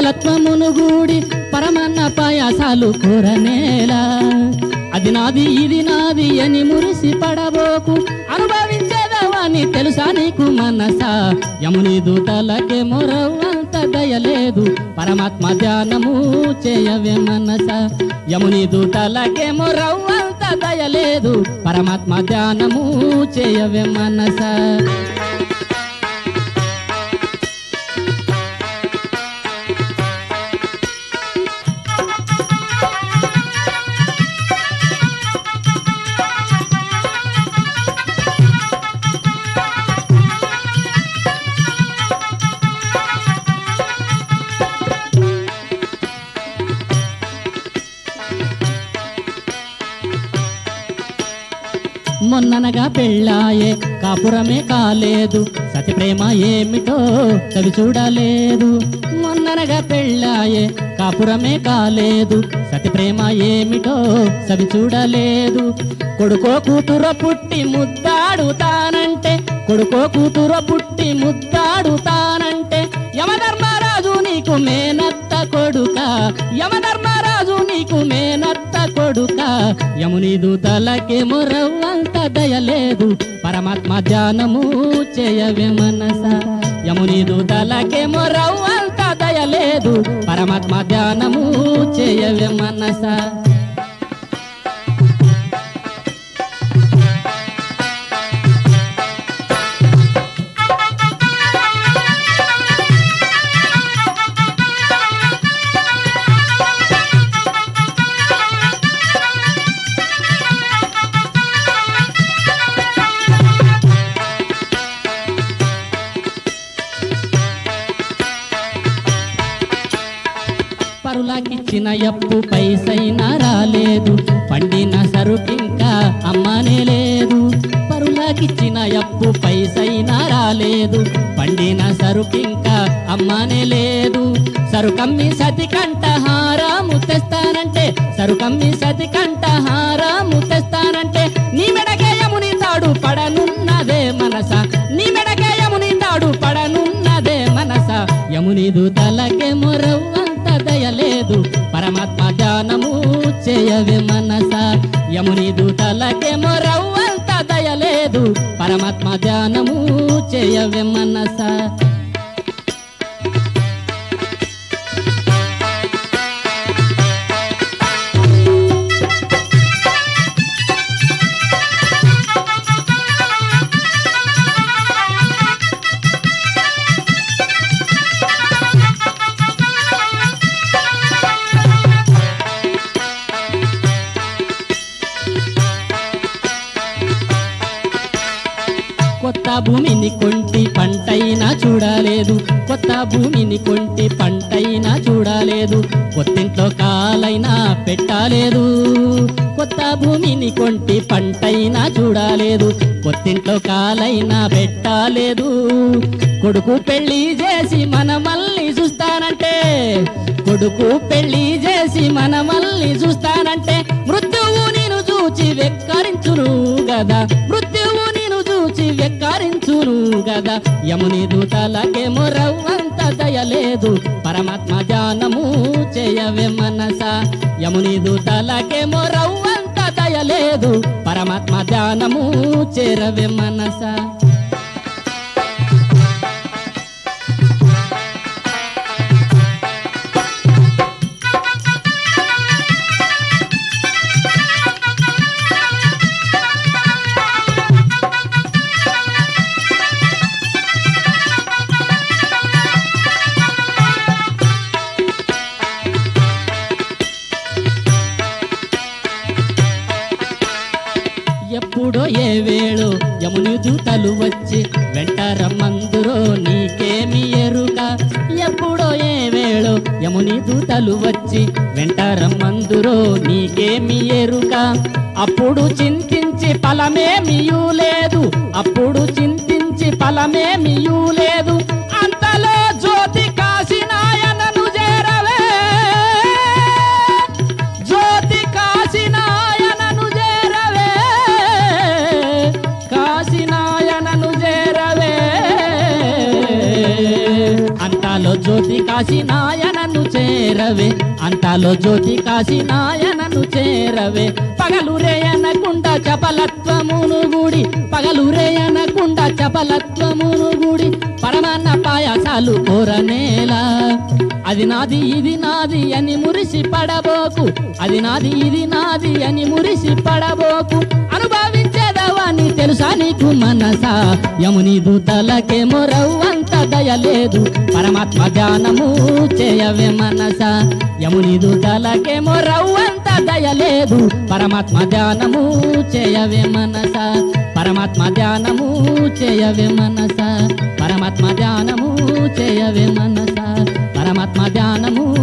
మూలత్వమును గూడి పరమన్న పాయాసాలు కూరనేలా అది నాది ఇది నాది అని మురిసి పడబోకు అనుభవించేదవని తెలుసా నీకు మనసా యముని దూతలకే మొరవంత దయలేదు పరమాత్మ ధ్యానము చేయవే మనస యముని దూతలకే మొరవంత దయలేదు పరమాత్మ ధ్యానము చేయవే మనస మొన్ననగా పెళ్ళాయే కాపురమే కాలేదు సతి ప్రేమ ఏమిటో చవి చూడలేదు మొన్ననగా పెళ్ళాయే కాపురమే కాలేదు సతి ప్రేమ ఏమిటో చవి చూడలేదు కొడుకో కూతుర పుట్టి ముద్దాడుతానంటే కొడుకో కూతుర పుట్టి ముద్దాడుతానంటే యమధర్మరాజు నీకు మేనత్త కొడుక యమధర్మరాజు నీకు మేనత్త కొడుక యముని దూతలకే మొరవంత దయలేదు పరమాత్మ ధ్యానము చేయవే మనస యముని దూతలకే మొరవంత దయలేదు పరమాత్మ ధ్యానము చేయవే మనస పరులకిచ్చిన ఎప్పు పైసైనా రాలేదు పండిన సరుకింకా అమ్మనే లేదు పరులకిచ్చిన ఎప్పు పైసైనా రాలేదు పండిన సరుకింకా అమ్మనే లేదు సరుకమ్మి సతి కంట హారాము తెస్తానంటే సరుకమ్మి సతి కంట హారాము తెస్తానంటే నీ మెడకేయముని తాడు పడనున్నదే మనస నీ మెడకేయముని తాడు పడనున్నదే మనస యముని దూతలకే మొరవ్వంత దయలేదు పరమాత్మ ధ్యానము చేయవే మనస యముని దూతలకే మొరవ్వంత దయలేదు పరమాత్మ ధ్యానము చేయవే మనస కొత్త భూమిని కొంటి పంటైనా చూడలేదు కొత్త భూమిని కొంటి పంటైనా చూడలేదు కొత్తింట్లో కాలైనా పెట్టలేదు కొత్త భూమిని కొంటి పంటైనా చూడలేదు కొత్తింట్లో కాలైనా పెట్టలేదు కొడుకు పెళ్లి చేసి మన మళ్ళీ చూస్తానంటే కొడుకు పెళ్లి చేసి మన మళ్ళీ చూస్తానంటే మృత్యువు నేను చూచి వెక్కరించును గదా మృత్యువు నేను చూచి వెక్కరించును గదా యముని దూతలకే మొరవ్వంత దయలేదు పరమాత్మ ధ్యానము చేయవే మనస యముని దూతలకే మొరవ్వంత దయలేదు పరమాత్మ ధ్యానము చేరవే మనస ఎప్పుడో ఏ వేళో యముని దూతలు వచ్చి వెంట రమ్మందురో నీకేమి ఎరుక ఎప్పుడో ఏ వేళో యముని దూతలు వచ్చి వెంట రమ్మందురో నీకేమి ఎరుక అప్పుడు చింతించి ఫలమేమియూ లేదు అప్పుడు చింతించి ఫలమేమియూ లేదు అంతలో జ్యోతి కాశీనాయనను చేరవే జ్యోతి కాశీనాయనను చేరవే కాశీనాయనను చేరవే అంతలో జ్యోతి కాశీనాయనను చేరవే అంతలో జ్యోతి కాశీనాయనను చేరవే పగలు రేయనకుండా చపలత్వమును గుడి పగలు రేయనకుండా చపలత్వమును గుడి పరమాన్న పాయసాలు కోరనేలా అది నాది ఇది నాది అని మురిసి పడబోకు అది నాది ఇది నాది అని మురిసి పడబోకు అనుభవించేదవాని తెలుసా నీకు మనసా యముని దూతలకే మొరవ్వంత దయలేదు పరమాత్మ ధ్యానము చేయవే మనస యముని దూతలకే మొరవ్వంత దయలేదు పరమాత్మ ధ్యానము చేయవే మనస పరమాత్మ ధ్యానము చేయవే మనస పరమాత్మ ధ్యానము చేయవే మనస పరమాత్మ ధ్యానము